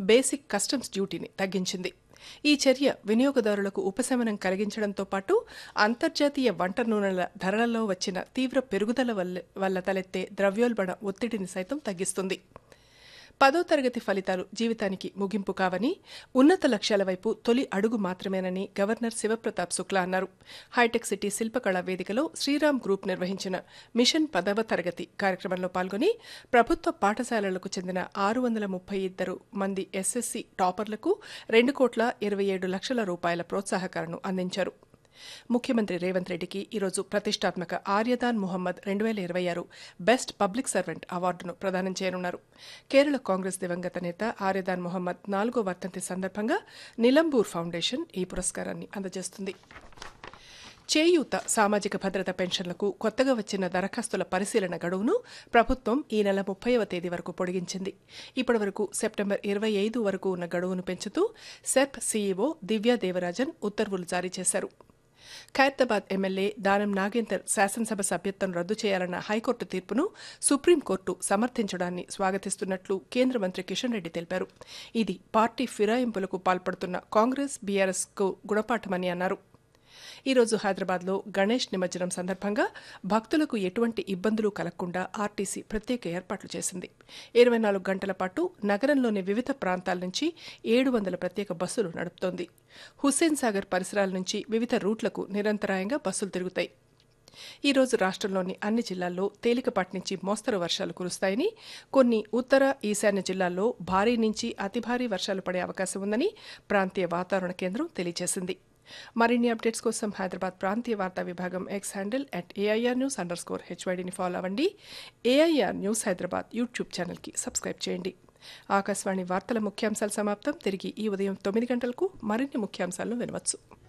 basic customs డ్యూటీని తగ్గించింది ఈ చర్య వినియోగదారులకు ఉపశమనం కలిగించడంతో పాటు అంతర్జాతీయ వంట నూనెల ధరలలో వచ్చిన తీవ్ర పెరుగుదల వల్ల వల్ల తలెత్తే ద్రవ్యోల్బణ ఒత్తిడిని సైతం తగ్గిస్తుంది పదో తరగతి ఫలితాలు జీవితానికి ముగింపు కావని ఉన్నత లక్ష్యాల వైపు తొలి అడుగు మాత్రమేనని గవర్నర్ శివప్రతాప్ శుక్లా అన్నారు హైటెక్ సిటీ శిల్పకళా వేదికలో శ్రీరామ్ గ్రూప్ నిర్వహించిన మిషన్ పదవ తరగతి కార్యక్రమంలో పాల్గొని ప్రభుత్వ పాఠశాలలకు చెందిన ఆరు వందల ముప్పై ఇద్దరు మంది ఎస్ఎస్సీ టాపర్లకు రెండు కోట్ల ఇరవై ఏడు లక్షల రూపాయల ప్రోత్సాహకాలను అందించారు ముఖ్యమంత్రి రేవంత్ రెడ్డికి ఈరోజు ప్రతిష్టాత్మక ఆర్యదాన్ మొహమ్మద్ రెండు వేల ఇరవై ఆరు బెస్ట్ పబ్లిక్ సర్వెంట్ అవార్డును ప్రదానం చేయనున్నారు కేరళ కాంగ్రెస్ దివంగత నేత ఆర్యదాన్ మొహమ్మద్ నాలుగో వర్ధంతి సందర్భంగా నిలంబూర్ ఫౌండేషన్ ఈ పురస్కారాన్ని అందజేస్తుంది చేయూత సామాజిక భద్రత పెన్షన్లకు కొత్తగా వచ్చిన దరఖాస్తుల పరిశీలన గడువును ప్రభుత్వం ఈ నెల ముప్పైవ తేదీ వరకు పొడిగించింది ఇప్పటి వరకు సెప్టెంబర్ ఇరవై ఐదు వరకు ఉన్న గడువును పెంచుతూ సెర్ప్ సీఈఓ దివ్యా దేవరాజన్ ఉత్తర్వులు జారీ చేశారు ఖైరతాబాద్ ఎమ్మెల్యే దానం నాగేందర్ శాసనసభ సభ్యత్వం రద్దు చేయాలన్న హైకోర్టు తీర్పును సుప్రీంకోర్టు సమర్థించడాన్ని స్వాగతిస్తున్నట్లు కేంద్ర మంత్రి కిషన్ రెడ్డి తెలిపారు ఇది పార్టీ ఫిరాయింపులకు పాల్పడుతున్న కాంగ్రెస్ బీఆర్ఎస్ కు గుణపాఠమని అన్నారు ఈరోజు హైదరాబాద్లో గణేష్ నిమజ్జనం సందర్భంగా భక్తులకు ఎటువంటి ఇబ్బందులు కలగకుండా ఆర్టీసీ ప్రత్యేక ఏర్పాట్లు చేసింది ఇరవై నాలుగు గంటల పాటు నగరంలోని వివిధ ప్రాంతాల నుంచి ఏడు వందల ప్రత్యేక బస్సులు నడుపుతోంది హుస్సేన్ సాగర్ పరిసరాల నుంచి వివిధ రూట్లకు నిరంతరాయంగా బస్సులు తిరుగుతాయి ఈ రోజు రాష్ట్రంలోని అన్ని జిల్లాల్లో తేలికపాటి నుంచి మోస్తరు వర్షాలు కురుస్తాయని కొన్ని ఉత్తర ఈశాన్య జిల్లాల్లో భారీ నుంచి అతి భారీ వర్షాలు పడే అవకాశం ఉందని ప్రాంతీయ వాతావరణ కేంద్రం తెలియజేసింది మరిన్ని అప్డేట్స్ కోసం హైదరాబాద్ ప్రాంతీయ వార్తా విభాగం X handle at AIR news underscore స్కోర్ హెచ్వైడిని ఫాలో అవ్వండి ఏఐఆర్ న్యూస్ హైదరాబాద్ యూట్యూబ్ ఛానల్కి సబ్స్క్రైబ్ చేయండి ఆకాశవాణి వార్తల ముఖ్యాంశాలు సమాప్తం తిరిగి ఈ ఉదయం తొమ్మిది గంటలకు మరిన్ని ముఖ్యాంశాలను వినవచ్చు